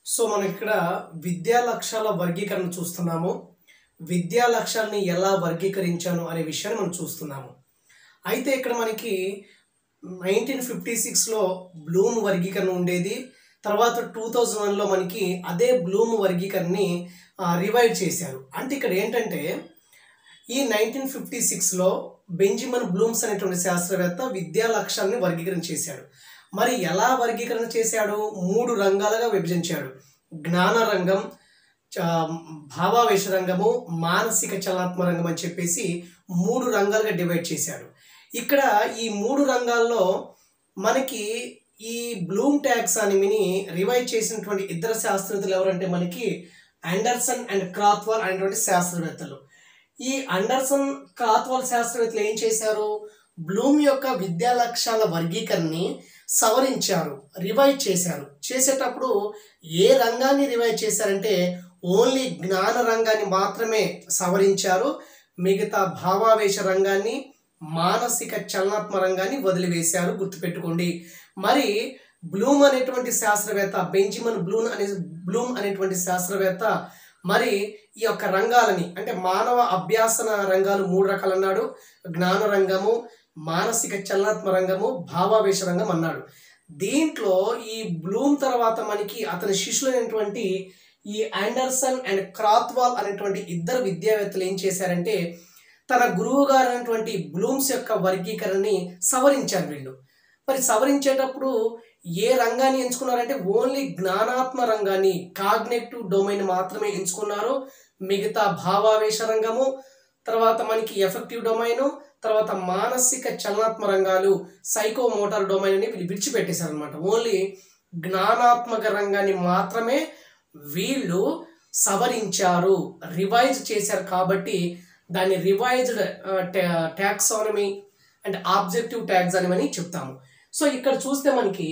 so మనం ఇక్కడ విద్యా లక్ష్యాల వర్గీకరణ చూస్తున్నాము విద్యా లక్ష్యాలని ఎలా వర్గీకరించాను అనే విషయాన్ని మనం చూస్తున్నాము అయితే ఇక్కడ మనకి నైన్టీన్ ఫిఫ్టీ సిక్స్లో బ్లూమ్ వర్గీకరణ ఉండేది తర్వాత టూ థౌజండ్ వన్లో మనకి అదే బ్లూమ్ వర్గీకరణని రివైవ్ చేశారు అంటే ఇక్కడ ఏంటంటే ఈ నైన్టీన్ ఫిఫ్టీ సిక్స్లో బెంజిమన్ బ్లూమ్స్ అనేటువంటి శాస్త్రవేత్త విద్యా లక్ష్యాలని వర్గీకరణ చేశాడు మరి ఎలా వర్గీకరణ చేశాడు మూడు రంగాలుగా విభజించాడు జ్ఞాన రంగం చ- భావావేశ రంగము మానసిక చలనాత్మ రంగం అని చెప్పేసి మూడు రంగాలుగా డివైడ్ చేశాడు ఇక్కడ ఈ మూడు రంగాల్లో మనకి ఈ బ్లూమ్ టాక్సానమీని రివైవ్ చేసినటువంటి ఇద్దరు శాస్త్రవేత్తలు ఎవరంటే మనకి అండర్సన్ అండ్ క్రాత్వాల్ అనేటువంటి శాస్త్రవేత్తలు ఈ అండర్సన్ క్రాత్వాల్ శాస్త్రవేత్తలు ఏం చేశారు బ్లూమ్ యొక్క విద్యా లక్ష్యాల వర్గీకరణని సవరించారు రివైవ్ చేశారు చేసేటప్పుడు ఏ రంగాన్ని రివైవ్ చేశారంటే ఓన్లీ జ్ఞాన రంగాన్ని మాత్రమే సవరించారు మిగతా భావావేశ రంగాన్ని మానసిక చలనాత్మ రంగాన్ని వదిలివేశారు గుర్తుపెట్టుకోండి మరి బ్లూమ్ అనేటువంటి శాస్త్రవేత్త బెంజిమన్ బ్లూమ్ అనే బ్లూమ్ అనేటువంటి శాస్త్రవేత్త మరి ఈ యొక్క రంగాలని అంటే మానవ అభ్యాసన రంగాలు మూడు రకాలు అన్నాడు జ్ఞాన రంగము మానసిక చలనాత్మ రంగము భావావేశ రంగం అన్నాడు దీంట్లో ఈ బ్లూమ్ తర్వాత మనకి అతని శిష్యులైనటువంటి ఈ ఆండర్సన్ అండ్ క్రాత్వాల్ అనేటువంటి ఇద్దరు విద్యావేత్తలు ఏం చేశారంటే తన గురువు గారు అయినటువంటి బ్లూమ్స్ యొక్క వర్గీకరణని సవరించారు వీళ్ళు మరి సవరించేటప్పుడు ఏ రంగాన్ని ఎంచుకున్నారంటే ఓన్లీ జ్ఞానాత్మ రంగాన్ని కాగ్నెటివ్ డొమైన్ మాత్రమే ఎంచుకున్నారు మిగతా భావావేశ రంగము తర్వాత మనకి ఎఫెక్టివ్ డొమైన్ తర్వాత మానసిక చలనాత్మ రంగాలు సైకో మోటార్ డొమైన్ అని వీళ్ళు విడిచిపెట్టేశారు అనమాట ఓన్లీ జ్ఞానాత్మక రంగాన్ని మాత్రమే వీళ్ళు సవరించారు రివైజ్ చేశారు కాబట్టి దాన్ని revised taxonomy and objective taxonomy అని చెప్తాము సో ఇక్కడ చూస్తే మనకి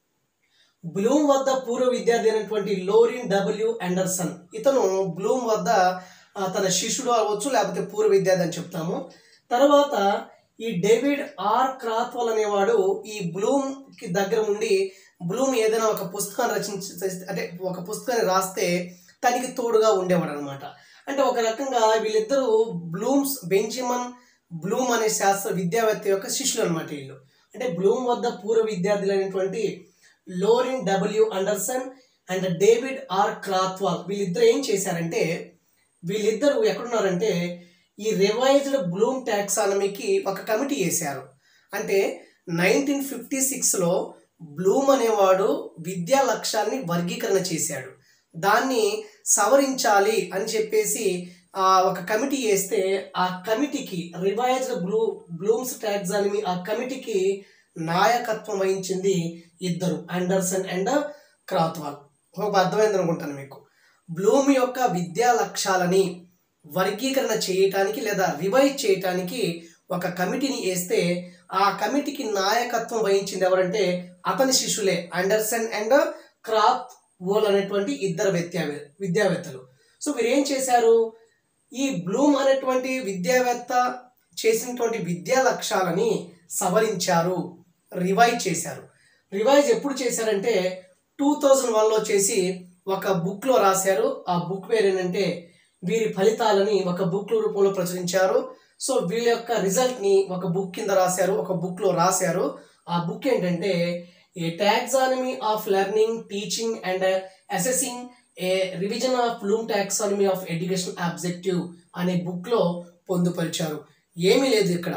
బ్లూమ్ వద్ద పూర్వ విద్యార్థి అయినటువంటి లోరిన్ డబ్ల్యూ అండర్సన్ ఇతను బ్లూమ్ వద్ద ఆ, తన శిష్యుడు అవ్వచ్చు లేకపోతే పూర్వ విద్యార్థి అని చెప్తాము తర్వాత ఈ డేవిడ్ ఆర్ క్రాత్వల్ అనేవాడు ఈ బ్లూమ్ కి దగ్గర ఉండి బ్లూమ్ ఏదైనా ఒక పుస్తకాన్ని రచించి అంటే ఒక పుస్తకాన్ని రాస్తే తనకి తోడుగా ఉండేవాడు అనమాట అంటే ఒక రకంగా వీళ్ళిద్దరూ బ్లూమ్స్ బెంజిమన్ బ్లూమ్ అనే శాస్త్ర విద్యావేత్త యొక్క శిష్యులు అనమాట వీళ్ళు అంటే బ్లూమ్ వద్ద పూర్వ విద్యార్థులైనటువంటి Lorin W Anderson and David R Krathwohl వీళ్ళిద్దరు ఏం చేశారంటే వీళ్ళిద్దరూ ఎక్కడున్నారంటే ఈ రివైజ్డ్ బ్లూమ్ టాక్సానమీకి ఒక కమిటీ వేశారు అంటే నైన్టీన్ ఫిఫ్టీ సిక్స్లో బ్లూమ్ అనేవాడు విద్యా లక్ష్యాన్ని వర్గీకరణ చేశాడు దాన్ని సవరించాలి అని చెప్పేసి ఆ ఒక కమిటీ వేస్తే ఆ కమిటీకి రివైజ్డ్ బ్లూ బ్లూమ్స్ టాక్సానమీ ఆ కమిటీకి నాయకత్వం వహించింది ఇద్దరు అండర్సన్ అండ్ క్రాత్వాల్ ఒక అర్థమైంది అనుకుంటాను మీకు బ్లూమ్ యొక్క విద్యా లక్ష్యాలని వర్గీకరణ చేయటానికి లేదా రివైజ్ చేయటానికి ఒక కమిటీని వేస్తే ఆ కమిటీకి నాయకత్వం వహించింది ఎవరంటే అతని శిష్యులే అండర్సన్ అండ్ క్రాత్ వోల్ అనేటువంటి ఇద్దరు విద్యావే విద్యావేత్తలు సో వీరు ఏం చేశారు ఈ బ్లూమ్ అనేటువంటి విద్యావేత్త చేసినటువంటి విద్యా లక్ష్యాలని సవరించారు రివైజ్ చేశారు రివైజ్ ఎప్పుడు చేశారంటే టూ థౌజండ్ వన్లో చేసి ఒక బుక్లో రాశారు ఆ బుక్ పేరు ఏంటంటే వీరి ఫలితాలని ఒక బుక్ రూపంలో ప్రచురించారు సో వీళ్ళ యొక్క రిజల్ట్ని ఒక బుక్ కింద రాశారు ఒక బుక్లో రాశారు ఆ బుక్ ఏంటంటే a taxonomy of learning teaching and assessing a revision of Bloom taxonomy of education objective అనే బుక్లో పొందుపరిచారు ఏమీ లేదు ఇక్కడ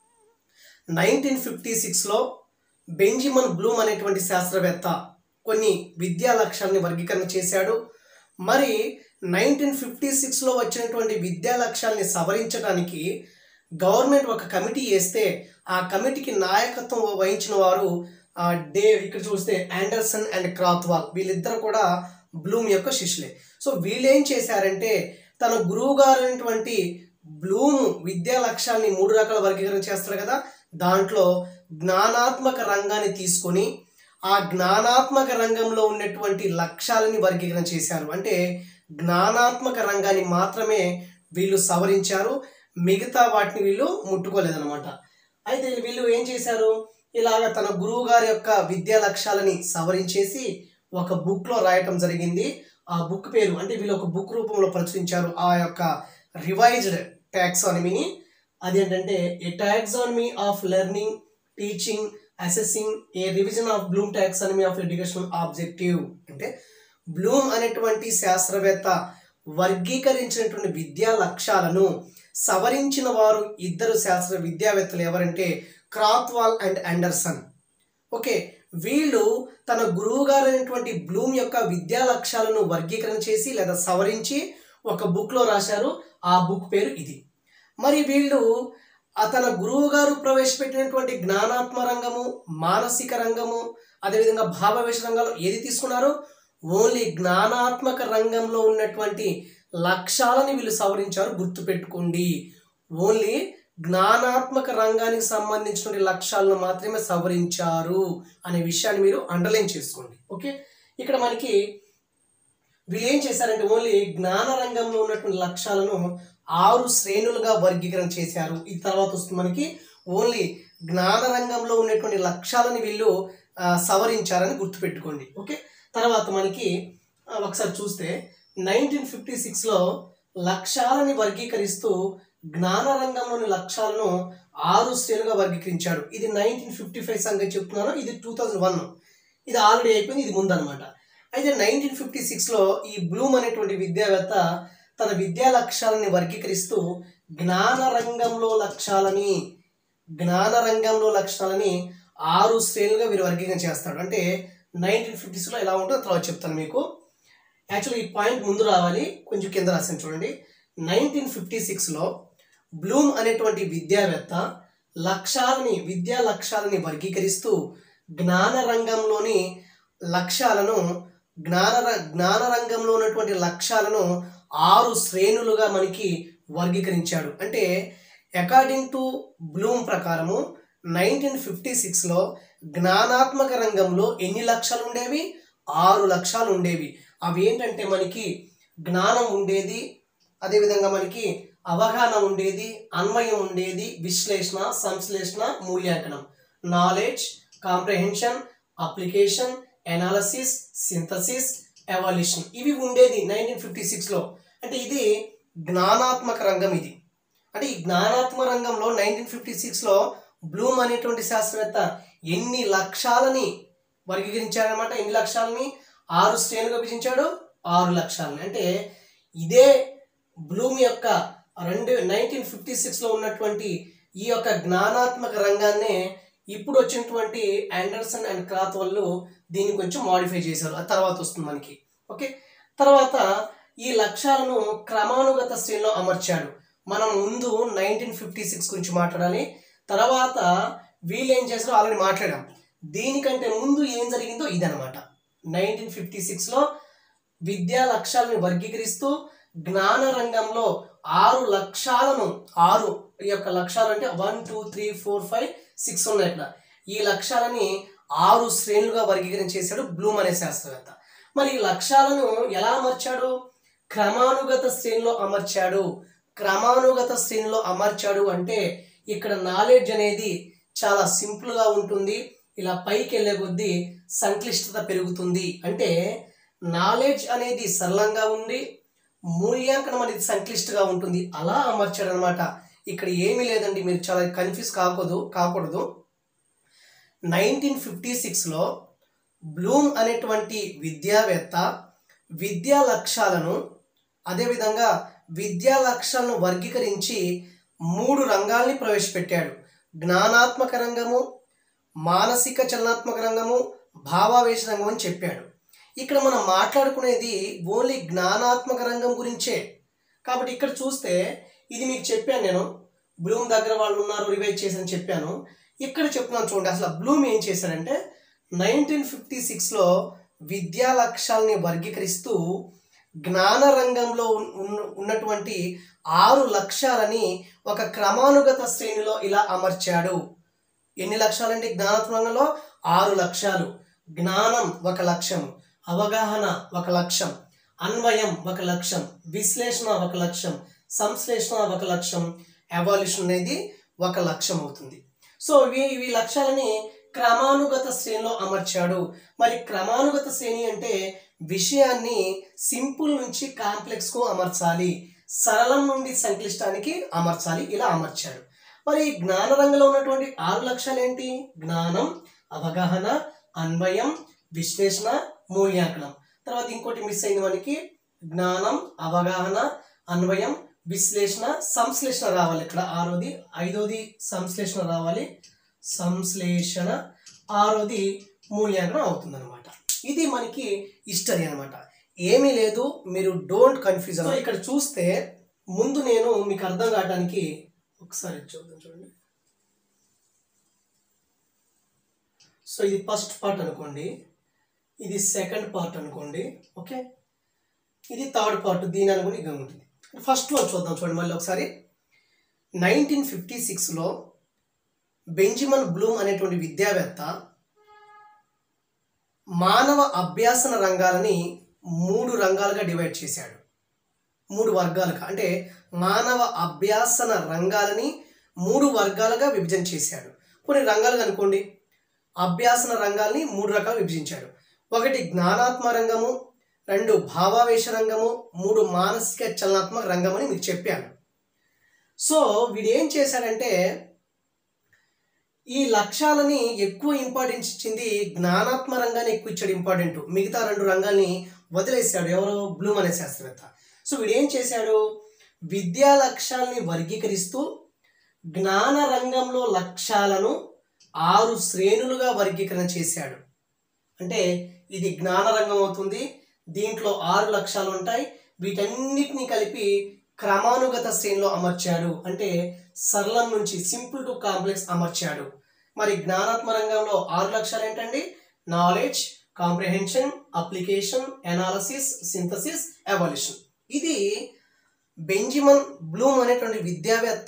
నైన్టీన్ ఫిఫ్టీ సిక్స్లో బెంజిమన్ బ్లూమ్ అనేటువంటి శాస్త్రవేత్త కొన్ని విద్యా లక్ష్యాలని వర్గీకరణ చేశాడు మరి నైన్టీన్ ఫిఫ్టీ సిక్స్లో వచ్చినటువంటి విద్యా లక్ష్యాల్ని సవరించడానికి గవర్నమెంట్ ఒక కమిటీ వేస్తే ఆ కమిటీకి నాయకత్వం వహించిన వారు ఆ, డే ఇక్కడ చూస్తే ఆండర్సన్ అండ్ క్రాత్వాల్ వీళ్ళిద్దరు కూడా బ్లూమ్ యొక్క శిష్యులే సో వీళ్ళు ఏం చేశారంటే తన గురువు గారు అయినటువంటి బ్లూమ్ విద్యా లక్ష్యాల్ని మూడు రకాల వర్గీకరణ చేస్తారు కదా దాంట్లో జ్ఞానాత్మక రంగాన్ని తీసుకొని ఆ జ్ఞానాత్మక రంగంలో ఉన్నటువంటి లక్ష్యాలని వర్గీకరణ చేశారు అంటే జ్ఞానాత్మక రంగాన్ని మాత్రమే వీళ్ళు సవరించారు మిగతా వాటిని వీళ్ళు ముట్టుకోలేదన్నమాట అయితే వీళ్ళు ఏం చేశారు ఇలాగ తన గురువు గారి యొక్క విద్యా లక్ష్యాలని సవరించేసి ఒక బుక్లో రాయటం జరిగింది ఆ బుక్ పేరు అంటే వీళ్ళు ఒక బుక్ రూపంలో ప్రచురించారు ఆ యొక్క రివైజ్డ్ టాక్సానమీని అదేంటంటే a taxonomy of learning teaching assessing a revision of Bloom taxonomy of educational objective అంటే బ్లూమ్ అనేటువంటి శాస్త్రవేత్త వర్గీకరించినటువంటి విద్యా లక్ష్యాలను సవరించిన వారు ఇద్దరు శాస్త్ర విద్యావేత్తలు ఎవరంటే క్రాత్వాల్ అండ్ అండర్సన్ ఓకే వీళ్ళు తన గురువు గారు అయినటువంటి బ్లూమ్ యొక్క విద్యా లక్ష్యాలను వర్గీకరణ చేసి లేదా సవరించి ఒక బుక్లో రాశారు ఆ బుక్ పేరు ఇది మరి వీళ్ళు ఆ తన గురువు గారు ప్రవేశపెట్టినటువంటి జ్ఞానాత్మ రంగము మానసిక రంగము అదేవిధంగా భావవేశ రంగాలు ఏది తీసుకున్నారో ఓన్లీ జ్ఞానాత్మక రంగంలో ఉన్నటువంటి లక్ష్యాలని వీళ్ళు సవరించారు గుర్తుపెట్టుకోండి ఓన్లీ జ్ఞానాత్మక రంగానికి సంబంధించిన లక్ష్యాలను మాత్రమే సవరించారు అనే విషయాన్ని మీరు అండర్లైన్ చేసుకోండి ఓకే ఇక్కడ మనకి వీళ్ళు ఏం చేశారంటే ఓన్లీ జ్ఞాన రంగంలో ఉన్నటువంటి లక్ష్యాలను ఆరు శ్రేణులుగా వర్గీకరణ చేశారు ఈ తర్వాత వస్తుంది మనకి ఓన్లీ జ్ఞాన రంగంలో ఉన్నటువంటి లక్ష్యాలని వీళ్ళు ఆ, సవరించారని గుర్తుపెట్టుకోండి ఓకే తర్వాత మనకి ఆ, ఒకసారి చూస్తే నైన్టీన్ ఫిఫ్టీ సిక్స్లో లక్ష్యాలని వర్గీకరిస్తూ జ్ఞాన రంగంలోని లక్ష్యాలను ఆరు శ్రేణులుగా వర్గీకరించాడు ఇది నైన్టీన్ ఫిఫ్టీ ఫైవ్ సంగతి చెప్తున్నాను ఇది టూ థౌజండ్ వన్ ఇది ఆల్రెడీ అయిపోయింది ఇది ముందనమాట అయితే నైన్టీన్ ఫిఫ్టీ సిక్స్లో ఈ బ్లూమ్ అనేటువంటి విద్యావేత్త తన విద్యా లక్ష్యాలని వర్గీకరిస్తూ జ్ఞాన రంగంలో లక్ష్యాలని జ్ఞాన రంగంలో లక్ష్యాలని ఆరు శ్రేణులుగా వీరు వర్గీకరణ చేస్తాడు అంటే నైన్టీన్ ఫిఫ్టీస్లో ఎలా ఉంటుందో తర్వాత చెప్తాను మీకు యాక్చువల్లీ ఈ పాయింట్ ముందు రావాలి కొంచెం కింద రాసాను చూడండి నైన్టీన్ ఫిఫ్టీ సిక్స్లో బ్లూమ్ అనేటువంటి విద్యావేత్త లక్ష్యాలని విద్యా లక్ష్యాలని వర్గీకరిస్తూ జ్ఞాన రంగంలోని లక్ష్యాలను జ్ఞాన ర- జ్ఞాన రంగంలో ఉన్నటువంటి లక్ష్యాలను ఆరు శ్రేణులుగా మనకి వర్గీకరించాడు అంటే అకార్డింగ్ టు బ్లూమ్ ప్రకారము నైన్టీన్ ఫిఫ్టీ సిక్స్లో జ్ఞానాత్మక రంగంలో ఎన్ని లక్ష్యాలు ఉండేవి ఆరు లక్ష్యాలు ఉండేవి అవి ఏంటంటే మనకి జ్ఞానం ఉండేది అదేవిధంగా మనకి అవగాహన ఉండేది అన్వయం ఉండేది విశ్లేషణ సంశ్లేషణ మూల్యాంకనం knowledge comprehension application analysis synthesis evaluation ఇవి ఉండేది నైన్టీన్ ఫిఫ్టీ సిక్స్లో అంటే ఇది జ్ఞానాత్మక రంగం ఇది అంటే ఈ జ్ఞానాత్మక రంగంలో నైన్టీన్ ఫిఫ్టీ సిక్స్లో బ్లూమ్ అనేటువంటి శాస్త్రవేత్త ఎన్ని లక్ష్యాలని వర్గీకరించాడనమాట ఎన్ని లక్ష్యాలని ఆరు శ్రేణులుగా విభజించాడు ఆరు లక్ష్యాలని అంటే ఇదే బ్లూమ్ యొక్క రెండు నైన్టీన్ ఫిఫ్టీ సిక్స్లో ఉన్నటువంటి ఈ యొక్క జ్ఞానాత్మక రంగాన్నే ఇప్పుడు వచ్చినటువంటి ఆండర్సన్ అండ్ క్రాత్ వాళ్ళు దీన్ని కొంచెం మాడిఫై చేశారు ఆ తర్వాత వస్తుంది మనకి ఓకే తర్వాత ఈ లక్ష్యాలను క్రమానుగత శ్రేణిలో అమర్చాడు మనం ముందు నైన్టీన్ ఫిఫ్టీ సిక్స్ గురించి మాట్లాడాలి తర్వాత వీళ్ళు ఏం చేస్తారో ఆల్రెడీ మాట్లాడాం దీనికంటే ముందు ఏం జరిగిందో ఇదనమాట నైన్టీన్ ఫిఫ్టీ సిక్స్లో విద్యా లక్ష్యాలను వర్గీకరిస్తూ జ్ఞాన రంగంలో ఆరు లక్ష్యాలను ఆరు ఈ యొక్క లక్ష్యాలు అంటే one two three four five six ఉన్నాయి ఇక్కడ ఈ లక్ష్యాలని ఆరు శ్రేణులుగా వర్గీకరణ చేశాడు బ్లూమ్ అనే శాస్త్రవేత్త మరి ఈ లక్ష్యాలను ఎలా అమర్చాడు క్రమానుగత శ్రేణిలో అమర్చాడు క్రమానుగత శ్రేణిలో అమర్చాడు అంటే ఇక్కడ నాలెడ్జ్ అనేది చాలా సింపుల్గా ఉంటుంది ఇలా పైకి వెళ్ళే కొద్దీ సంక్లిష్టత పెరుగుతుంది అంటే నాలెడ్జ్ అనేది సరళంగా ఉండి మూల్యాంకనం అనేది సంక్లిష్టంగా ఉంటుంది అలా అమర్చాడు అనమాట ఇక్కడ ఏమీ లేదండి మీరు చాలా కన్ఫ్యూజ్ కాకూడదు కాకూడదు నైన్టీన్ ఫిఫ్టీ సిక్స్లో బ్లూమ్ అనేటువంటి విద్యావేత్త విద్యా లక్ష్యాలను అదేవిధంగా విద్యా లక్ష్యాలను వర్గీకరించి మూడు రంగాల్ని ప్రవేశపెట్టాడు జ్ఞానాత్మక రంగము మానసిక చలనాత్మక రంగము భావావేశ రంగం అని చెప్పాడు ఇక్కడ మనం మాట్లాడుకునేది ఓన్లీ జ్ఞానాత్మక రంగం గురించే కాబట్టి ఇక్కడ చూస్తే ఇది మీకు చెప్పాను నేను బ్లూమ్ దగ్గర వాళ్ళు ఉన్నారు రివైజ్ చేశారని చెప్పాను ఇక్కడ చెప్తున్నాను చూడండి అసలు బ్లూమ్ ఏం చేశాడంటే నైన్టీన్ ఫిఫ్టీ సిక్స్లో విద్యా లక్ష్యాల్ని వర్గీకరిస్తూ జ్ఞాన రంగంలో ఉన్న- ఉన్న- ఉన్నటువంటి ఆరు లక్ష్యాలని ఒక క్రమానుగత శ్రేణిలో ఇలా అమర్చాడు ఎన్ని లక్ష్యాలండి జ్ఞానాత్మక రంగంలో ఆరు లక్ష్యాలు జ్ఞానం ఒక లక్ష్యం అవగాహన ఒక లక్ష్యం అన్వయం ఒక లక్ష్యం విశ్లేషణ ఒక లక్ష్యం సంశ్లేషణ ఒక లక్ష్యం ఎవాల్యూషన్ అనేది ఒక లక్ష్యం అవుతుంది సో ఇవి ఇవి లక్ష్యాలని క్రమానుగత శ్రేణిలో అమర్చాడు మరి క్రమానుగత శ్రేణి అంటే విషయాన్ని సింపుల్ నుంచి కాంప్లెక్స్ కు అమర్చాలి సరళం నుండి సంక్లిష్టానికి అమర్చాలి ఇలా అమర్చాడు మరి జ్ఞాన రంగంలో ఉన్నటువంటి ఆరు లక్ష్యాలు ఏంటి జ్ఞానం అవగాహన అన్వయం విశ్లేషణ మూల్యాంకనం తర్వాత ఇంకోటి మిస్ అయింది మనకి జ్ఞానం అవగాహన అన్వయం విశ్లేషణ సంశ్లేషణ రావాలి ఇక్కడ ఆరోది ఐదోది సంశ్లేషణ రావాలి సంశ్లేషణ ఆరోది మూల్యాంకనం అవుతుంది అనమాట ఇది మనకి హిస్టరీ అనమాట ఏమీ లేదు మీరు డోంట్ కన్ఫ్యూజ్ సో ఇక్కడ చూస్తే ముందు నేను మీకు అర్థం కావడానికి ఒకసారి చూద్దాం చూడండి సో ఇది ఫస్ట్ పార్ట్ అనుకోండి ఇది సెకండ్ పార్ట్ అనుకోండి ఓకే ఇది థర్డ్ పార్ట్ దీని అనుకుని ఇక ఉంటుంది ఫస్ట్ వన్ చూద్దాం చూడండి మళ్ళీ ఒకసారి నైన్టీన్ ఫిఫ్టీ సిక్స్లో బెంజమిన్ బ్లూమ్ అనేటువంటి విద్యావేత్త మానవ అభ్యాసన రంగాలని మూడు రంగాలుగా డివైడ్ చేశాడు మూడు వర్గాలుగా అంటే మానవ అభ్యాసన రంగాలని మూడు వర్గాలుగా విభజన చేశాడు కొన్ని రంగాలుగా అనుకోండి అభ్యాసన రంగాల్ని మూడు రకాలు విభజించాడు ఒకటి జ్ఞానాత్మ రంగము రెండు భావావేశ రంగము మూడు మానసిక చలనాత్మక రంగం అని మీకు చెప్పాను సో వీడు ఏం చేశాడంటే ఈ లక్ష్యాలని ఎక్కువ ఇంపార్టెన్స్ ఇచ్చింది జ్ఞానాత్మ రంగాన్ని ఎక్కువ ఇచ్చాడు ఇంపార్టెంట్ మిగతా రెండు రంగాల్ని వదిలేశాడు ఎవరో బ్లూమ్ అనే శాస్త్రవేత్త సో వీడు ఏం చేశాడు విద్యా లక్ష్యాల్ని వర్గీకరిస్తూ జ్ఞాన రంగంలో లక్ష్యాలను ఆరు శ్రేణులుగా వర్గీకరణ చేశాడు అంటే ఇది జ్ఞాన రంగం అవుతుంది దీంట్లో ఆరు లక్ష్యాలు ఉంటాయి వీటన్నిటిని కలిపి క్రమానుగత శ్రేణిలో అమర్చాడు అంటే సరళం నుంచి సింపుల్ టు కాంప్లెక్స్ అమర్చాడు మరి జ్ఞానాత్మ రంగంలో ఆరు లక్ష్యాలు ఏంటండి knowledge comprehension application analysis synthesis evaluation ఇది బెంజిమన్ బ్లూమ్ అనేటువంటి విద్యావేత్త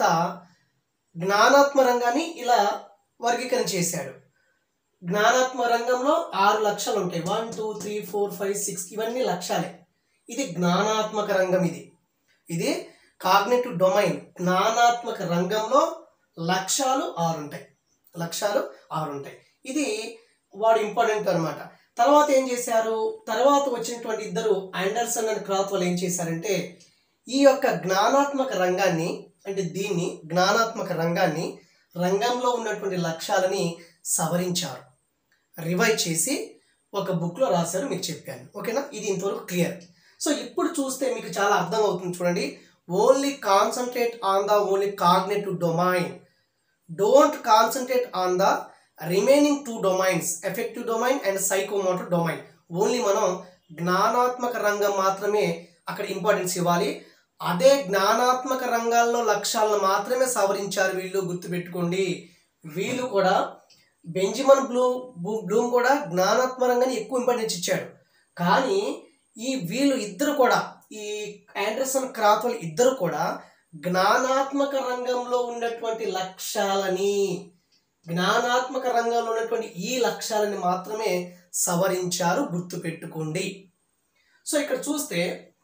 జ్ఞానాత్మ రంగాన్ని ఇలా వర్గీకరణ చేశాడు జ్ఞానాత్మ రంగంలో ఆరు లక్షలు ఉంటాయి one two three four five six ఇవన్నీ లక్ష్యాలే ఇది జ్ఞానాత్మక రంగం ఇది ఇది కాగ్నేటివ్ డొమైన్ జ్ఞానాత్మక రంగంలో లక్ష్యాలు ఆరు ఉంటాయి లక్ష్యాలు ఆరు ఉంటాయి ఇది వాడు ఇంపార్టెంట్ అనమాట తర్వాత ఏం చేశారు తర్వాత వచ్చినటువంటి ఇద్దరు ఆండర్సన్ అండ్ క్రాత్ వాళ్ళు ఏం చేశారంటే ఈ యొక్క జ్ఞానాత్మక రంగాన్ని అంటే దీన్ని జ్ఞానాత్మక రంగాన్ని రంగంలో ఉన్నటువంటి లక్ష్యాలని సవరించారు రివైజ్ చేసి ఒక బుక్లో రాశారు మీకు చెప్పాను ఓకేనా ఇది ఇంతవరకు క్లియర్ సో ఇప్పుడు చూస్తే మీకు చాలా అర్థం అవుతుంది చూడండి only concentrate on the only cognitive domain don't concentrate on the remaining two domains affective domain and psychomotor domain only మనం జ్ఞానాత్మక రంగం మాత్రమే అక్కడ ఇంపార్టెన్స్ ఇవ్వాలి అదే జ్ఞానాత్మక రంగాల్లో లక్ష్యాలను మాత్రమే సవరించారు వీళ్ళు గుర్తుపెట్టుకోండి వీళ్ళు కూడా బెంజమిన్ బ్లూ బ్లూ- బ్లూమ్ కూడా జ్ఞానాత్మక రంగాన్ని ఎక్కువ ఇంపార్టెన్స్ ఇచ్చాడు కానీ ఈ వీళ్ళు ఇద్దరు కూడా ఈ ఆండర్సన్ క్రాత్ వాళ్ళు ఇద్దరు కూడా జ్ఞానాత్మక రంగంలో ఉన్నటువంటి లక్ష్యాలని జ్ఞానాత్మక రంగంలో ఉన్నటువంటి ఈ లక్ష్యాలని మాత్రమే సవరించారు గుర్తుపెట్టుకోండి సో ఇక్కడ చూస్తే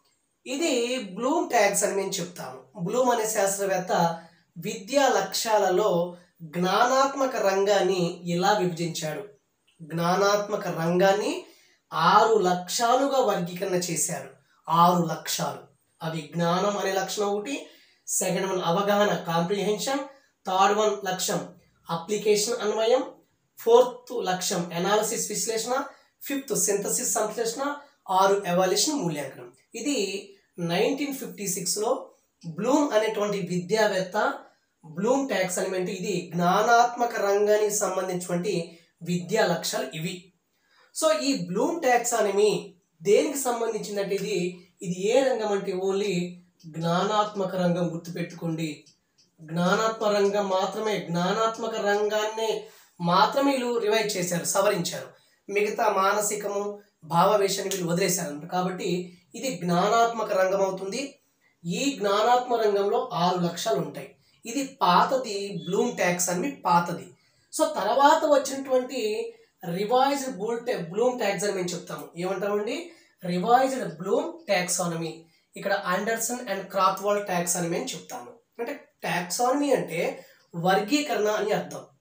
ఇది బ్లూమ్ ట్యాగ్స్ అని మేము చెప్తాము బ్లూమ్ అనే శాస్త్రవేత్త విద్యా లక్ష్యాలలో జ్ఞానాత్మక రంగాన్ని ఇలా విభజించాడు జ్ఞానాత్మక రంగాన్ని ఆరు లక్ష్యాలుగా వర్గీకరణ చేశారు ఆరు లక్ష్యాలు అవి జ్ఞానం అనే లక్షణం ఒకటి సెకండ్ వన్ అవగాహన కాంప్రిహెన్షన్ థర్డ్ వన్ లక్ష్యం అప్లికేషన్ అన్వయం ఫోర్త్ లక్ష్యం ఎనాలిసిస్ విశ్లేషణ ఫిఫ్త్ సింథసిస్ సంశ్లేషణ ఆరు ఎవాల్యూషన్ మూల్యాంకనం ఇది నైన్టీన్ ఫిఫ్టీ సిక్స్లో బ్లూమ్ అనేటువంటి విద్యావేత్త బ్లూమ్ ట్యాక్స్ అని ఇది జ్ఞానాత్మక రంగానికి సంబంధించినటువంటి విద్యా లక్ష్యాలు ఇవి సో ఈ బ్లూమ్ టాక్సానమీ దేనికి సంబంధించిందంటే ఇది ఇది ఏ రంగం అంటే ఓన్లీ జ్ఞానాత్మక రంగం గుర్తుపెట్టుకోండి జ్ఞానాత్మక రంగం మాత్రమే జ్ఞానాత్మక రంగాన్నే మాత్రమే వీళ్ళు రివైజ్ చేశారు సవరించారు మిగతా మానసికము భావవేశాన్ని వీళ్ళు వదిలేశారు కాబట్టి ఇది జ్ఞానాత్మక రంగం అవుతుంది ఈ జ్ఞానాత్మక రంగంలో ఆరు లక్షలు ఉంటాయి ఇది పాతది బ్లూమ్ ట్యాక్స్ అని పాతది సో తర్వాత వచ్చినటువంటి రివైజ్డ్ బూల్ బ్లూమ్ ట్యాక్స్ అని మేము చెప్తాము ఏమంటామండి రివైజ్డ్ బ్లూమ్ టాక్సానమీ ఇక్కడ అండర్సన్ అండ్ క్రాత్వాల్ ట్యాక్స్ అని మేము చెప్తాము అంటే టాక్సానమీ అంటే వర్గీకరణ అని అర్థం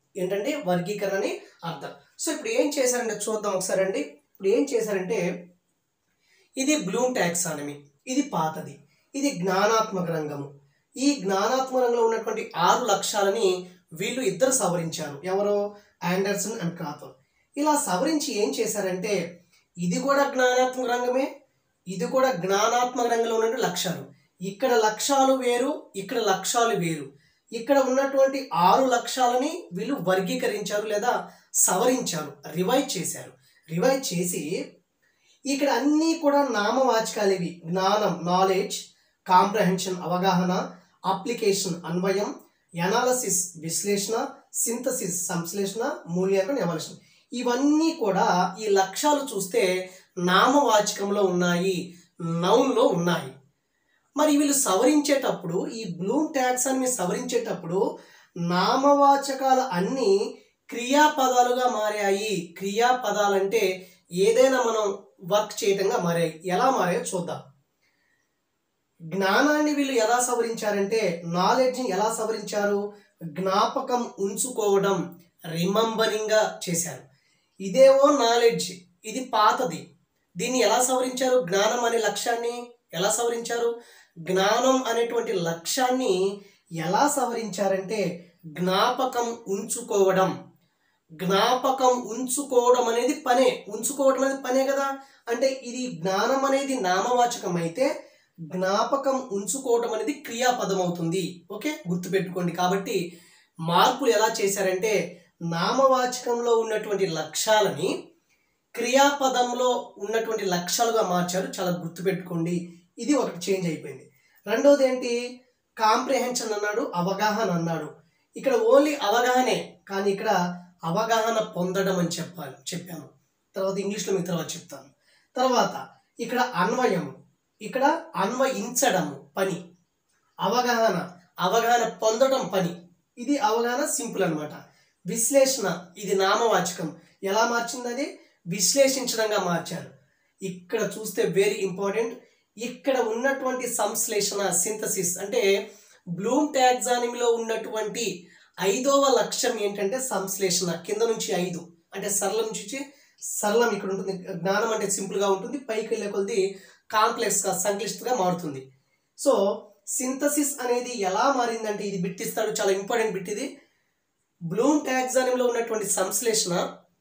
ఏంటంటే వర్గీకరణ అని అర్థం సో ఇప్పుడు ఏం చేశారంటే చూద్దాం ఒకసారి అండి ఇప్పుడు ఏం చేశారంటే ఇది బ్లూమ్ టాక్సానమీ ఇది పాతది ఇది జ్ఞానాత్మక రంగము ఈ జ్ఞానాత్మక రంగంలో ఉన్నటువంటి ఆరు లక్ష్యాలని వీళ్ళు ఇద్దరు సవరించారు ఎవరో ఆండర్సన్ అండ్ క్రాథర్ ఇలా సవరించి ఏం చేశారంటే ఇది కూడా జ్ఞానాత్మక రంగమే ఇది కూడా జ్ఞానాత్మక రంగంలో ఉన్నటువంటి లక్ష్యాలు ఇక్కడ లక్ష్యాలు వేరు ఇక్కడ లక్ష్యాలు వేరు ఇక్కడ ఉన్నటువంటి ఆరు లక్ష్యాలని వీళ్ళు వర్గీకరించారు లేదా సవరించారు రివైజ్ చేశారు రివైజ్ చేసి ఇక్కడ అన్నీ కూడా నామవాచకాలు ఇవి జ్ఞానం నాలెడ్జ్ కాంప్రహెన్షన్ అవగాహన అప్లికేషన్ అన్వయం ఎనాలసిస్ విశ్లేషణ సింథసిస్ సంశ్లేషణ మూల్యాంకనం ఎవల్యూషన్ ఇవన్నీ కూడా ఈ లక్ష్యాలు చూస్తే నామవాచకంలో ఉన్నాయి నౌన్లో ఉన్నాయి మరి వీళ్ళు సవరించేటప్పుడు ఈ బ్లూమ్ ట్యాక్స్ అని మీరు సవరించేటప్పుడు నామవాచకాలు అన్నీ క్రియాపదాలుగా మారాయి క్రియాపదాలంటే ఏదైనా మనం వర్క్ చేయటంగా మారాయి ఎలా మారాయో చూద్దాం జ్ఞానాన్ని వీళ్ళు ఎలా సవరించారంటే నాలెడ్జ్ని ఎలా సవరించారు జ్ఞాపకం ఉంచుకోవడం రిమంబరింగ్గా చేశారు ఇదేవో నాలెడ్జ్ ఇది పాతది దీన్ని ఎలా సవరించారు జ్ఞానం అనే లక్ష్యాన్ని ఎలా సవరించారు జ్ఞానం అనేటువంటి లక్ష్యాన్ని ఎలా సవరించారంటే జ్ఞాపకం ఉంచుకోవడం జ్ఞాపకం ఉంచుకోవడం అనేది పనే ఉంచుకోవడం అనేది పనే కదా అంటే ఇది జ్ఞానం అనేది నామవాచకం అయితే జ్ఞాపకం ఉంచుకోవడం అనేది క్రియాపదం అవుతుంది ఓకే గుర్తుపెట్టుకోండి కాబట్టి మార్పులు ఎలా చేశారంటే నామవాచకంలో ఉన్నటువంటి లక్ష్యాలని క్రియాపదంలో ఉన్నటువంటి లక్ష్యాలుగా మార్చారు చాలా గుర్తుపెట్టుకోండి ఇది ఒకటి చేంజ్ అయిపోయింది రెండోది ఏంటి కాంప్రిహెన్షన్ అన్నాడు అవగాహన అన్నాడు ఇక్కడ ఓన్లీ అవగాహనే కానీ ఇక్కడ అవగాహన పొందడం అని చెప్పాలి చెప్పాను తర్వాత ఇంగ్లీష్లో మీకు తర్వాత చెప్తాను తర్వాత ఇక్కడ అన్వయం ఇక్కడ అన్వయించడము పని అవగాహన అవగాహన పొందడం పని ఇది అవగాహన సింపుల్ అన్నమాట విశ్లేషణ ఇది నామవాచకం ఎలా మార్చింది అది విశ్లేషించడంగా మార్చారు ఇక్కడ చూస్తే వెరీ ఇంపార్టెంట్ ఇక్కడ ఉన్నటువంటి సంశ్లేషణ సింథసిస్ అంటే బ్లూమ్ టాక్సానమీలో ఉన్నటువంటి ఐదవ లక్ష్యం ఏంటంటే సంశ్లేషణ కింద నుంచి ఐదు అంటే సరళం నుంచి సరళం ఇక్కడ ఉంటుంది జ్ఞానం అంటే సింపుల్గా ఉంటుంది పైకి వెళ్ళే కొద్ది కాంప్లెక్స్గా సంక్లిష్టంగా మారుతుంది సో సింథసిస్ అనేది ఎలా మారిందంటే ఇది బిట్ ఇస్తాడు చాలా ఇంపార్టెంట్ బిట్ ఇది బ్లూమ్ టాక్సానమీలో ఉన్నటువంటి సంశ్లేషణ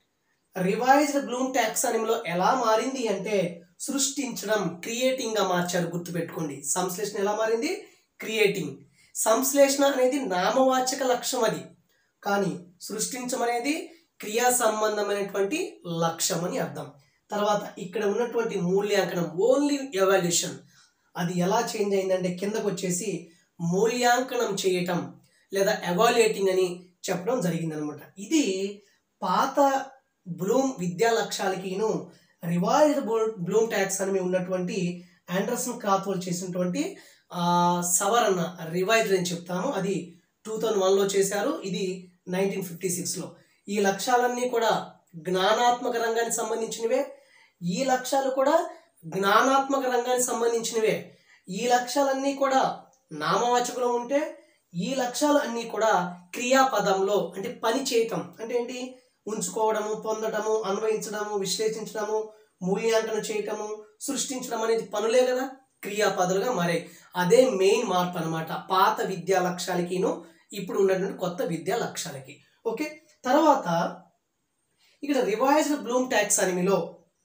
రివైజ్డ్ బ్లూమ్ టాక్సానమీలో ఎలా మారింది అంటే సృష్టించడం క్రియేటింగ్గా మార్చారు గుర్తుపెట్టుకోండి సంశ్లేషణ ఎలా మారింది క్రియేటింగ్ సంశ్లేషణ అనేది నామవాచక లక్ష్యం అది కానీ సృష్టించడం అనేది క్రియా సంబంధమైనటువంటి లక్ష్యం అని అర్థం తర్వాత ఇక్కడ ఉన్నటువంటి మూల్యాంకనం ఓన్లీ ఎవాల్యూషన్ అది ఎలా చేంజ్ అయిందంటే కిందకు వచ్చేసి మూల్యాంకనం చేయటం లేదా ఎవాల్యుయేటింగ్ అని చెప్పడం జరిగిందనమాట ఇది పాత బ్లూమ్ విద్యా లక్ష్యాలకిను రివైజ్డ్ బ్లూమ్ ట్యాక్స్ అని ఉన్నటువంటి ఆండర్సన్ క్రాత్వల్ చేసినటువంటి ఆ, సవరణ రివైజ్డ్ అని చెప్తాము అది టూ థౌజండ్ వన్లో చేశారు ఇది నైన్టీన్ ఫిఫ్టీ సిక్స్లో ఈ లక్ష్యాలన్నీ కూడా జ్ఞానాత్మక రంగానికి సంబంధించినవే ఈ లక్ష్యాలు కూడా జ్ఞానాత్మక రంగానికి సంబంధించినవే ఈ లక్ష్యాలన్నీ కూడా నామవాచకంలో ఉంటే ఈ లక్ష్యాలు అన్నీ కూడా క్రియాపదంలో అంటే పని చేయటం అంటే ఏంటి ఉంచుకోవడము పొందడము అన్వయించడము విశ్లేషించడము మూల్యాంకనం చేయటము సృష్టించడం అనేది పనులే కదా క్రియాపదాలుగా మారాయి అదే మెయిన్ మార్పు అనమాట పాత విద్యా లక్ష్యాలకిను ఇప్పుడు ఉన్నటువంటి కొత్త విద్యా లక్ష్యాలకి ఓకే తర్వాత ఇక్కడ రివైజ్డ్ బ్లూమ్ టాక్సానమీలో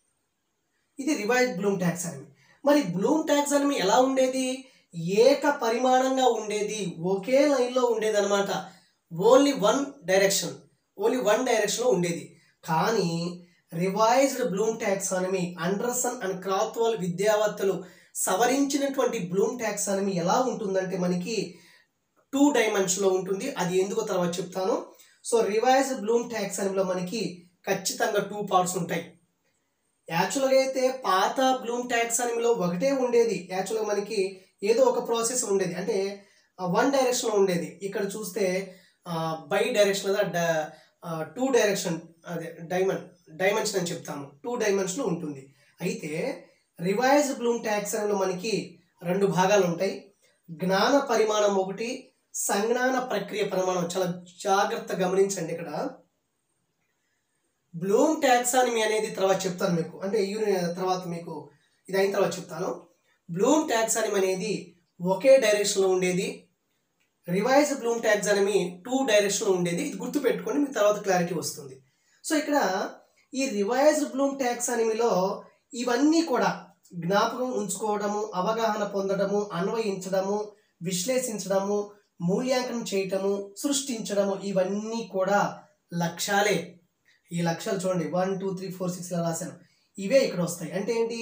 ఇది రివైజ్డ్ బ్లూమ్ టాక్సానమీ మరి బ్లూమ్ టాక్సానమీ ఎలా ఉండేది ఏక పరిమాణంగా ఉండేది ఒకే లైన్లో ఉండేది అనమాట only one direction only one డైరెక్షన్లో ఉండేది కానీ revised Bloom taxonomy Anderson and Krathwohl విద్యావేత్తలు సవరించినటువంటి బ్లూమ్ టాక్సానమీ ఎలా ఉంటుందంటే మనకి టూ డైమెన్షన్లో ఉంటుంది అది ఎందుకో తర్వాత చెప్తాను సో రివైజ్డ్ బ్లూమ్ టాక్సానమీలో మనకి ఖచ్చితంగా టూ పార్ట్స్ ఉంటాయి యాక్చువల్గా అయితే పాత బ్లూమ్ టాక్సానమీలో ఒకటే ఉండేది యాక్చువల్గా మనకి ఏదో ఒక ప్రాసెస్ ఉండేది అంటే వన్ డైరెక్షన్లో ఉండేది ఇక్కడ చూస్తే బై డైరెక్షన్ లేదా టూ డైరెక్షన్ అదే డైమండ్ డైమెన్షన్ అని చెప్తాము టూ డైమెన్షన్లో ఉంటుంది అయితే రివైజ్ బ్లూమ్ టాక్సానమీలో మనకి రెండు భాగాలు ఉంటాయి జ్ఞాన పరిమాణం ఒకటి సంజ్ఞాన ప్రక్రియ పరిమాణం చాలా జాగ్రత్త గమనించండి ఇక్కడ బ్లూమ్ టాక్సానమీ అనేది తర్వాత చెప్తాను మీకు అంటే యూని తర్వాత మీకు ఇది అయిన తర్వాత చెప్తాను బ్లూమ్ టాక్సానమీ అనేది ఒకే డైరెక్షన్లో ఉండేది రివైజ్ బ్లూమ్ టాక్సానమీ టూ డైరెక్షన్లో ఉండేది ఇది గుర్తుపెట్టుకొని మీకు తర్వాత క్లారిటీ వస్తుంది సో ఇక్కడ ఈ రివైజ్డ్ బ్లూమ్ టాక్సానమీలో ఇవన్నీ కూడా జ్ఞాపకం ఉంచుకోవడము అవగాహన పొందడము అన్వయించడము విశ్లేషించడము మూల్యాంకనం చేయటము సృష్టించడము ఇవన్నీ కూడా లక్ష్యాలే ఈ లక్ష్యాలు చూడండి one two three four six ఇలా రాశాను ఇవే ఇక్కడ వస్తాయి అంటే ఏంటి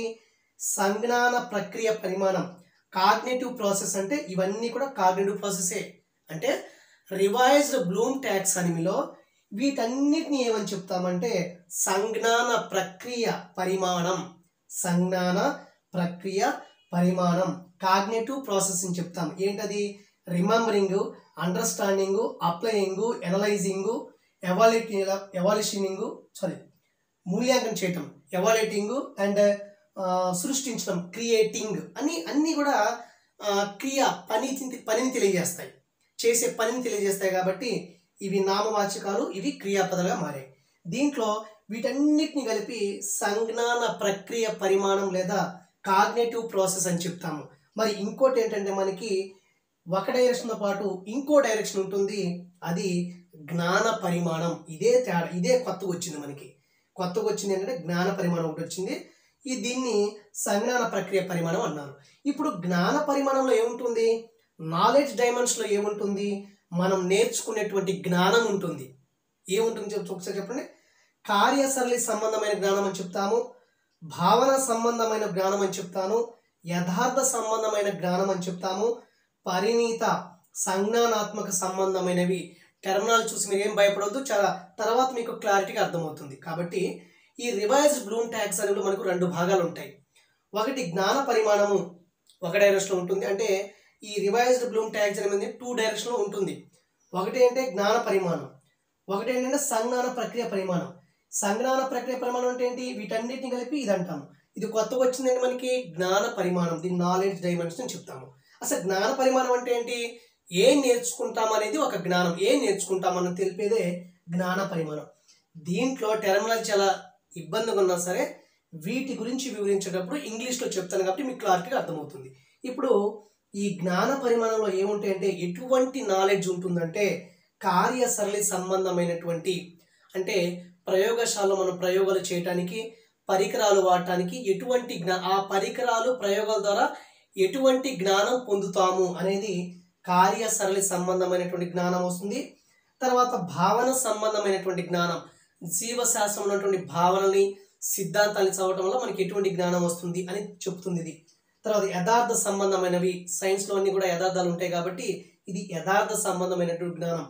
సంజ్ఞాన ప్రక్రియ పరిమాణం కాగ్నేటివ్ ప్రాసెస్ అంటే ఇవన్నీ కూడా కాగ్నేటివ్ ప్రాసెసే అంటే రివైజ్డ్ బ్లూమ్ ట్యాక్స్ అనిమిలో వీటన్నిటిని ఏమని చెప్తామంటే సంజ్ఞాన ప్రక్రియ పరిమాణం సంజ్ఞాన ప్రక్రియ పరిమాణం కాగ్నేటివ్ ప్రాసెస్ అని చెప్తాం ఏంటది remembering understanding applying analysing evaluate ఎవాల్యూషనింగ్ సారీ మూల్యాంకనం చేయటం ఎవాల్యుయేటింగ్ అండ్ సృష్టించడం క్రియేటింగ్ అని అన్నీ కూడా ఆ, క్రియ పని పనిని తెలియజేస్తాయి చేసే పనిని తెలియజేస్తాయి కాబట్టి ఇవి నామవాచకాలు ఇవి క్రియాపదాలుగా మారాయి దీంట్లో వీటన్నిటిని కలిపి సంజ్ఞాన ప్రక్రియ పరిమాణం లేదా కాగ్నేటివ్ ప్రాసెస్ అని చెప్తాము మరి ఇంకోటి ఏంటంటే మనకి ఒక డైరెక్షన్తో పాటు ఇంకో డైరెక్షన్ ఉంటుంది అది జ్ఞాన పరిమాణం ఇదే తేడా ఇదే కొత్తగా వచ్చింది మనకి కొత్తగా వచ్చింది ఏంటంటే జ్ఞాన పరిమాణం ఒకటి వచ్చింది ఈ దీన్ని సంజ్ఞాన ప్రక్రియ పరిమాణం అన్నారు ఇప్పుడు జ్ఞాన పరిమాణంలో ఏముంటుంది నాలెడ్జ్ డైమెన్షన్లో ఏముంటుంది మనం నేర్చుకునేటువంటి జ్ఞానం ఉంటుంది ఏముంటుంది చెప్పు ఒకసారి చెప్పండి కార్యసరళి సంబంధమైన జ్ఞానం అని చెప్తాము భావన సంబంధమైన జ్ఞానం అని చెప్తాను యథార్థ సంబంధమైన జ్ఞానం అని చెప్తాము పరిణీత సంజ్ఞానాత్మక సంబంధమైనవి టెర్మినాల్ చూసి మీరు ఏం భయపడవద్దు చాలా తర్వాత మీకు క్లారిటీగా అర్థమవుతుంది కాబట్టి ఈ రివైజ్డ్ బ్లూమ్ ట్యాక్స్ అనేవి మనకు రెండు భాగాలు ఉంటాయి ఒకటి జ్ఞాన పరిమాణము ఒక డైరెక్షన్లో ఉంటుంది అంటే ఈ రివైజ్డ్ బ్లూమ్ ట్యాక్స్ అనేది టూ డైరెక్షన్లో ఉంటుంది ఒకటి అంటే జ్ఞాన పరిమాణం ఒకటి ఏంటంటే సంజ్ఞాన ప్రక్రియ పరిమాణం సంజ్ఞాన ప్రక్రియ పరిమాణం అంటే ఏంటి వీటన్నిటిని కలిపి ఇది అంటాము ఇది కొత్తగా వచ్చిందంటే మనకి జ్ఞాన పరిమాణం దీని నాలెడ్జ్ డైమెన్షన్ అని చెప్తాము అసలు జ్ఞాన పరిమాణం అంటే ఏంటి ఏం నేర్చుకుంటాం అనేది ఒక జ్ఞానం ఏం నేర్చుకుంటాం అన్నది తెలిపేదే జ్ఞాన పరిమాణం దీంట్లో టెర్మినాలజీ చాలా ఇబ్బందిగా ఉన్నా సరే వీటి గురించి వివరించేటప్పుడు ఇంగ్లీష్లో చెప్తాను కాబట్టి మీకు క్లారిటీగా అర్థమవుతుంది ఇప్పుడు ఈ జ్ఞాన పరిమాణంలో ఏముంటాయంటే ఎటువంటి నాలెడ్జ్ ఉంటుందంటే కార్యసరళి సంబంధమైనటువంటి అంటే ప్రయోగశాలలో మనం ప్రయోగాలు చేయటానికి పరికరాలు వాడటానికి ఎటువంటి జ్ఞా ఆ పరికరాలు ప్రయోగాల ద్వారా ఎటువంటి జ్ఞానం పొందుతాము అనేది కార్యసరళి సంబంధమైనటువంటి జ్ఞానం వస్తుంది తర్వాత భావన సంబంధమైనటువంటి జ్ఞానం జీవశాస్త్రం ఉన్నటువంటి భావనల్ని సిద్ధాంతాన్ని చదవటం వల్ల మనకి ఎటువంటి జ్ఞానం వస్తుంది అని చెప్తుంది ఇది తర్వాత యథార్థ సంబంధమైనవి సైన్స్లో అన్ని కూడా యథార్థాలు ఉంటాయి కాబట్టి ఇది యథార్థ సంబంధమైనటువంటి జ్ఞానం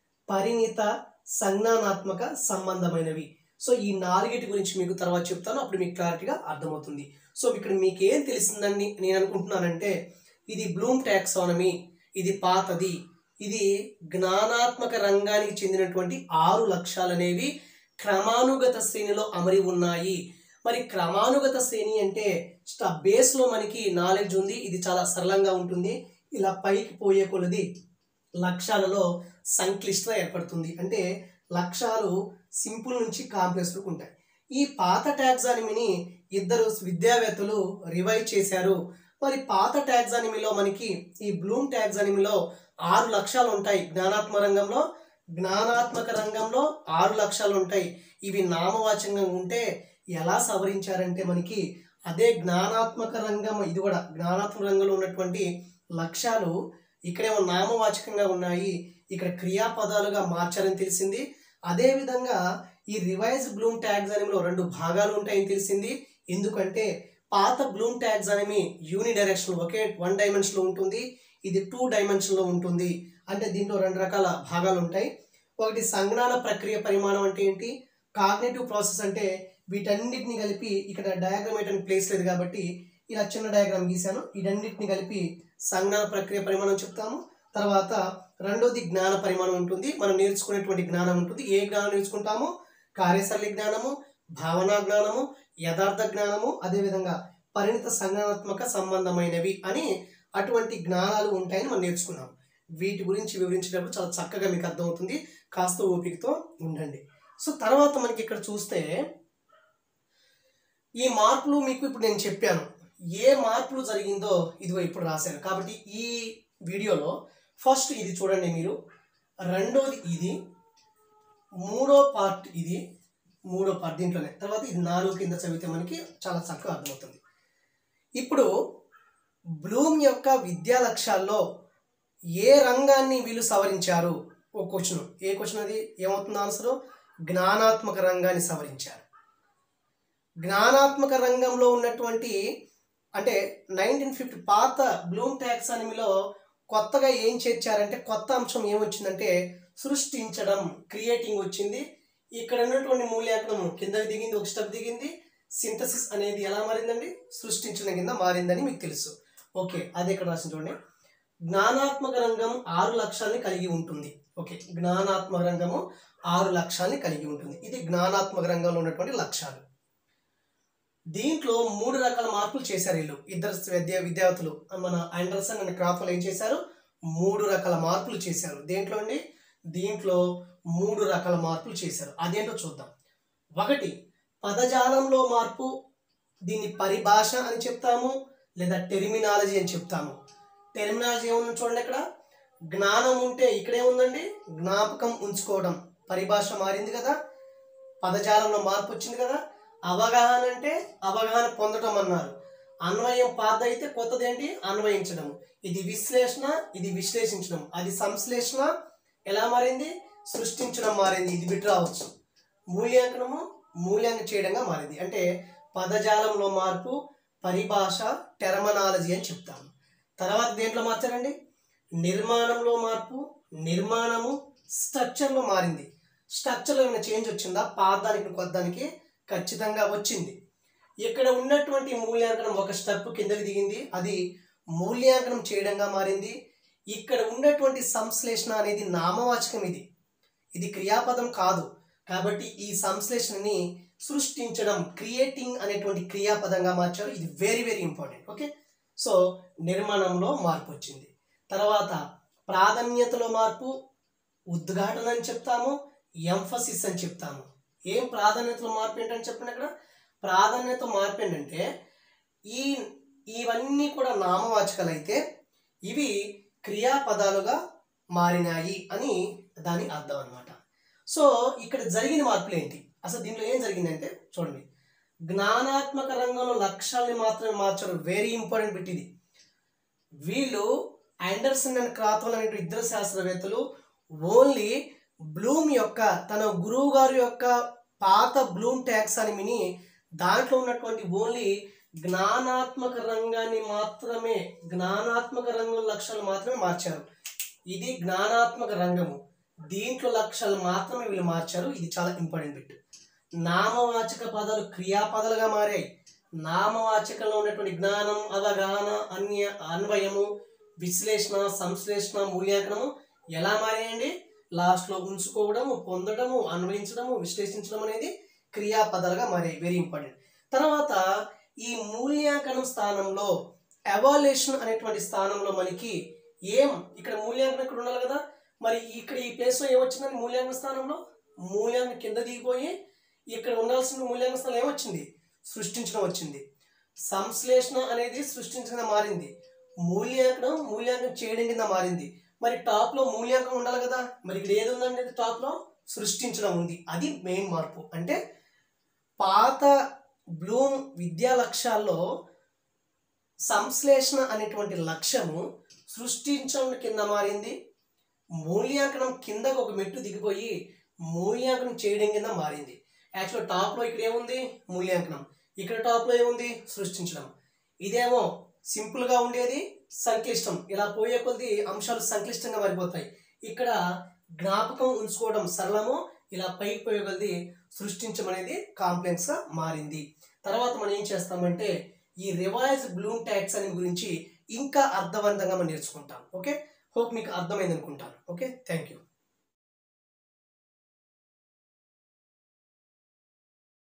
పరిణిత సంజ్ఞానాత్మక సంబంధమైనవి సో ఈ నాలుగిటి గురించి మీకు తర్వాత చెప్తాను అప్పుడు మీకు క్లారిటీగా అర్థమవుతుంది సో ఇక్కడ మీకు ఏం తెలిసిందని నేను అనుకుంటున్నానంటే ఇది బ్లూమ్ టాక్సానమీ ఇది పాతది ఇది జ్ఞానాత్మక రంగానికి చెందినటువంటి ఆరు లక్ష్యాలు అనేవి క్రమానుగత శ్రేణిలో అమరి ఉన్నాయి మరి క్రమానుగత శ్రేణి అంటే స్ట బేస్లో మనకి నాలెడ్జ్ ఉంది ఇది చాలా సరళంగా ఉంటుంది ఇలా పైకి పోయే కొలది లక్ష్యాలలో సంక్లిష్టత ఏర్పడుతుంది అంటే లక్ష్యాలు సింపుల్ నుంచి కాంప్లెక్స్ వరకు ఉంటాయి ఈ పాత టాక్సానమీని ఇద్దరు విద్యావేత్తలు రివైవ్ చేశారు మరి పాత టాక్సానమీలో మనకి ఈ బ్లూమ్ టాక్సానమీలో ఆరు లక్ష్యాలు ఉంటాయి జ్ఞానాత్మక రంగంలో జ్ఞానాత్మక రంగంలో ఆరు లక్ష్యాలు ఉంటాయి ఇవి నామవాచకంగా ఉంటే ఎలా సవరించారంటే మనకి అదే జ్ఞానాత్మక రంగం ఇది కూడా జ్ఞానాత్మక రంగంలో ఉన్నటువంటి లక్ష్యాలు ఇక్కడేమో నామవాచకంగా ఉన్నాయి ఇక్కడ క్రియాపదాలుగా మార్చారని తెలిసింది అదేవిధంగా ఈ రివైజ్ బ్లూమ్ టాక్సానమీలో రెండు భాగాలు ఉంటాయని తెలిసింది ఎందుకంటే పాత బ్లూమ్ టాక్సానమీ యూని డైరెక్షన్ ఒకే వన్ డైమెన్షన్లో ఉంటుంది ఇది టూ డైమెన్షన్లో ఉంటుంది అంటే దీంట్లో రెండు రకాల భాగాలు ఉంటాయి ఒకటి సంజ్ఞాన ప్రక్రియ పరిమాణం అంటే ఏంటి కాగ్నేటివ్ ప్రాసెస్ అంటే వీటన్నిటిని కలిపి ఇక్కడ డయాగ్రామ్ వేయడానికి ప్లేస్ లేదు కాబట్టి ఇలా చిన్న డయాగ్రామ్ గీశాను వీటన్నిటిని కలిపి సంజ్ఞాన ప్రక్రియ పరిమాణం చెప్తాము తర్వాత రెండోది జ్ఞాన పరిమాణం ఉంటుంది మనం నేర్చుకునేటువంటి జ్ఞానం ఉంటుంది ఏ జ్ఞానం నేర్చుకుంటాము కార్యశైలి జ్ఞానము భావనా జ్ఞానము యథార్థ జ్ఞానము అదేవిధంగా పరిణిత సంజ్ఞానాత్మక సంబంధమైనవి అని అటువంటి జ్ఞానాలు ఉంటాయని మనం నేర్చుకున్నాం వీటి గురించి వివరించేటప్పుడు చాలా చక్కగా మీకు అర్థమవుతుంది కాస్త ఓపికతో ఉండండి సో తర్వాత మనకి ఇక్కడ చూస్తే ఈ మార్పులు మీకు ఇప్పుడు నేను చెప్పాను ఏ మార్పులు జరిగిందో ఇదిగో ఇప్పుడు రాశాను కాబట్టి ఈ వీడియోలో ఫస్ట్ ఇది చూడండి మీరు రెండోది ఇది మూడో పార్ట్ ఇది మూడో పార్ట్ దీంట్లోనే తర్వాత ఇది నాలుగు కింద చదివితే మనకి చాలా చక్కగా అర్థమవుతుంది ఇప్పుడు బ్లూమ్ యొక్క విద్యా లక్ష్యాల్లో ఏ రంగాన్ని వీళ్ళు సవరించారు ఒక క్వశ్చన్ ఏ క్వశ్చన్ అది ఏమవుతుంది ఆన్సర్ జ్ఞానాత్మక రంగాన్ని సవరించారు జ్ఞానాత్మక రంగంలో ఉన్నటువంటి అంటే నైన్టీన్ ఫిఫ్టీ పాత బ్లూమ్ టాక్సానమీలో కొత్తగా ఏం చేర్చారంటే కొత్త అంశం ఏమొచ్చిందంటే సృష్టించడం క్రియేటింగ్ వచ్చింది ఇక్కడ ఉన్నటువంటి మూల్యాంకనం కిందకి దిగింది ఒక స్టెప్ దిగింది సింథసిస్ అనేది ఎలా మారిందండి సృష్టించడం కింద మారిందని మీకు తెలుసు ఓకే అది ఇక్కడ రాసిన చూడండి జ్ఞానాత్మక రంగం ఆరు లక్ష్యాలని కలిగి ఉంటుంది ఓకే జ్ఞానాత్మక రంగము ఆరు లక్ష్యాలని కలిగి ఉంటుంది ఇది జ్ఞానాత్మక రంగంలో ఉన్నటువంటి లక్ష్యాలు దీంట్లో మూడు రకాల మార్పులు చేశారు వీళ్ళు ఇద్దరు విద్యా విద్యార్థులు మన ఆండర్సన్ అండ్ క్రాఫ్ట్ ఏం చేశారు మూడు రకాల మార్పులు చేశారు దేంట్లో అండి దీంట్లో మూడు రకాల మార్పులు చేశారు అదేంటో చూద్దాం ఒకటి పదజాలంలో మార్పు దీన్ని పరిభాష అని చెప్తాము లేదా టెర్మినాలజీ అని చెప్తాము టెర్మినాలజీ ఏముంది చూడండి ఇక్కడ జ్ఞానం ఉంటే ఇక్కడే ఉందండి జ్ఞాపకం ఉంచుకోవడం పరిభాష మారింది కదా పదజాలంలో మార్పు వచ్చింది కదా అవగాహన అంటే అవగాహన పొందడం అన్నారు అన్వయం పాత అయితే కొత్తది ఏంటి అన్వయించడం ఇది విశ్లేషణ ఇది విశ్లేషించడం అది సంశ్లేషణ ఎలా మారింది సృష్టించడం మారింది ఇది బిట్ రావచ్చు మూల్యాంకనము మూల్యాంకనం చేయడంగా మారింది అంటే పదజాలంలో మార్పు పరిభాష టెర్మనాలజీ అని చెప్తాము తర్వాత దేంట్లో మార్చారండి నిర్మాణంలో మార్పు నిర్మాణము స్ట్రక్చర్లో మారింది స్ట్రక్చర్లో ఏమైనా చేంజ్ వచ్చిందా పాదానికి కొద్దానికి ఖచ్చితంగా వచ్చింది ఇక్కడ ఉన్నటువంటి మూల్యాంకనం ఒక స్టెప్ కిందకి దిగింది అది మూల్యాంకనం చేయడంగా మారింది ఇక్కడ ఉన్నటువంటి సంశ్లేషణ అనేది నామవాచకం ఇది ఇది క్రియాపదం కాదు కాబట్టి ఈ సంశ్లేషణని సృష్టించడం క్రియేటింగ్ అనేటువంటి క్రియాపదంగా మార్చారు ఇది very very important okay so నిర్మాణంలో మార్పు వచ్చింది తర్వాత ప్రాధాన్యతలో మార్పు ఉద్ఘాటన అని చెప్తాము ఎంఫసిస్ అని చెప్తాము ఏం ప్రాధాన్యతలో మార్పు ఏంటని చెప్పండి అక్కడ ప్రాధాన్యత మార్పు ఏంటంటే ఈ ఇవన్నీ కూడా నామవాచకాలు అయితే ఇవి క్రియాపదాలుగా మారినాయి అని దాని అర్థం అనమాట సో ఇక్కడ జరిగిన మార్పులు ఏంటి అసలు దీంట్లో ఏం జరిగిందంటే చూడండి జ్ఞానాత్మక రంగంలో లక్ష్యాల్ని మాత్రమే మార్చడం వెరీ ఇంపార్టెంట్ బిట్ ఇది వీళ్ళు ఆండర్సన్ అండ్ క్రాత్వల్ అనే ఇద్దరు శాస్త్రవేత్తలు ఓన్లీ బ్లూమ్ యొక్క తన గురువు గారి యొక్క పాత బ్లూమ్ టాక్సానమీని దాంట్లో ఉన్నటువంటి ఓన్లీ జ్ఞానాత్మక రంగాన్ని మాత్రమే జ్ఞానాత్మక రంగం లక్ష్యాలు మాత్రమే మార్చారు ఇది జ్ఞానాత్మక రంగము దీంట్లో లక్ష్యాలు మాత్రమే వీళ్ళు మార్చారు ఇది చాలా ఇంపార్టెంట్ బిట్ నామవాచక పదాలు క్రియాపదాలుగా మారాయి నామవాచకంలో ఉన్నటువంటి జ్ఞానం అవగాహన అన్య అన్వయము విశ్లేషణ సంశ్లేషణ మూల్యాంకనము ఎలా మారాయండి లాస్ట్లో ఉంచుకోవడము పొందడము అన్వయించడము విశ్లేషించడం అనేది క్రియాపదాలుగా మారాయి వెరీ ఇంపార్టెంట్ తర్వాత ఈ మూల్యాంకనం స్థానంలో ఎవాల్యుయేషన్ అనేటువంటి స్థానంలో మనకి ఏం ఇక్కడ మూల్యాంకనం ఇక్కడ ఉండాలి కదా మరి ఇక్కడ ఈ ప్లేస్లో ఏమొచ్చిందని మూల్యాంకన స్థానంలో మూల్యాంకనం కింద దిగిపోయి ఇక్కడ ఉండాల్సిన మూల్యాంకన స్థానం ఏమొచ్చింది సృష్టించడం వచ్చింది సంశ్లేషణ అనేది సృష్టించడం మారింది మూల్యాంకనం మూల్యాంకనం చేయడం కింద మారింది మరి టాప్లో మూల్యాంకనం ఉండాలి కదా మరి ఇక్కడ ఏది ఉందండి టాప్లో సృష్టించడం ఉంది అది మెయిన్ మార్పు అంటే పాత బ్లూమ్ విద్యా లక్ష్యాల్లో సంశ్లేషణ అనేటువంటి లక్ష్యము సృష్టించడం కింద మారింది మూల్యాంకనం కిందకు ఒక మెట్టు దిగిపోయి మూల్యాంకనం చేయడం కింద మారింది యాక్చువల్ టాప్లో ఇక్కడ ఏముంది మూల్యాంకనం ఇక్కడ టాప్లో ఏముంది సృష్టించడం ఇదేమో సింపుల్గా ఉండేది సంక్లిష్టం ఇలా పోయే కొద్ది అంశాలు సంక్లిష్టంగా మారిపోతాయి ఇక్కడ జ్ఞాపకం ఉంచుకోవడం సరళము ఇలా పైకి పోయే కొద్ది సృష్టించడం అనేది కాంప్లెక్స్గా మారింది తర్వాత మనం ఏం చేస్తామంటే ఈ రివైజ్ బ్లూమ్ ట్యాక్స్ అనే గురించి ఇంకా అర్థవంతంగా మనం నేర్చుకుంటాం ఓకే హోప్ మీకు అర్థమైంది అనుకుంటాను ఓకే థ్యాంక్ యూ